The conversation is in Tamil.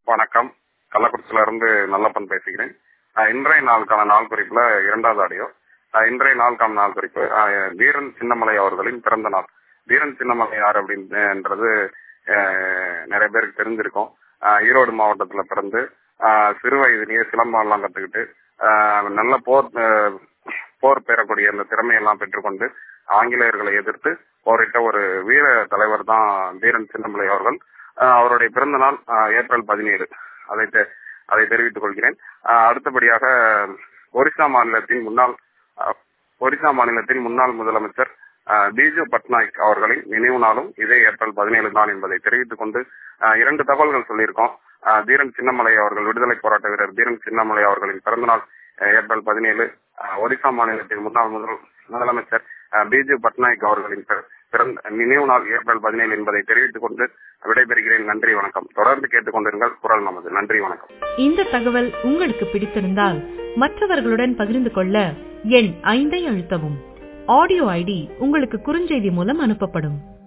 வணக்கம் கள்ளக்குறிச்சியில இருந்து நல்லப்பன் பேசுகிறேன் அஹ் இன்றைய நாளுக்கான நாள் குறிப்புல இரண்டாவது ஆடியோ அஹ் இன்றைய நாளுக்கான நாள் குறிப்பு அஹ் வீரன் சின்னமலை அவர்களின் பிறந்த நாள் வீரன் சின்னமலை யார் அப்படின்றது அஹ் நிறைய பேருக்கு தெரிஞ்சிருக்கும் அஹ் ஈரோடு மாவட்டத்துல பிறந்து அஹ் சிறு வயதிலேயே சிலம்பம் எல்லாம் கத்துக்கிட்டு அஹ் நல்ல போர் அஹ் போர் பெறக்கூடிய அந்த திறமையெல்லாம் பெற்றுக்கொண்டு ஆங்கிலேயர்களை எதிர்த்து போரிட்ட ஒரு வீர தலைவர் தான் வீரன் சின்னமலை அவர்கள் அஹ் அவருடைய பிறந்த நாள் அஹ் ஏப்ரல் பதினேழு அதை தெ- அதை தெரிவித்துக் கொள்கிறேன் அஹ் அடுத்தபடியாக ஒரிசா மாநிலத்தின் முன்னாள் அஹ், ஒரிசா மாநிலத்தின் முன்னாள் முதலமைச்சர் அஹ், பிஜு பட்நாயக் அவர்களின் நினைவு நாளும் இதே ஏப்ரல் பதினேழு தான் என்பதை தெரிவித்துக் கொண்டு அஹ், இரண்டு தகவல்கள் சொல்லியிருக்கோம் அஹ், தீரன் சின்னமலை அவர்கள் விடுதலை போராட்ட வீரர் தீரன் சின்னமலை அவர்களின் பிறந்தநாள் அஹ், ஏப்ரல் பதினேழு அஹ், ஒரிசா மாநிலத்தின் முன்னாள் முதல் முதலமைச்சர் அஹ், பிஜு பட்நாயக் அவர்களின் பிற- பிறந்த நினைவு நாள் ஏப்ரல் பதினேழு என்பதை தெரிவித்துக் கொண்டு விடைபெறுகிறேன் நன்றி வணக்கம் தொடர்ந்து கேட்டுக்கொண்டிருங்கள் குரல் நமது நன்றி வணக்கம் இந்த தகவல் உங்களுக்கு பிடித்திருந்தால் மற்றவர்களுடன் பகிர்ந்து கொள்ள எண் ஐந்தை அழுத்தவும் ஆடியோ ஐடி உங்களுக்கு குறுஞ்செய்தி மூலம் அனுப்பப்படும்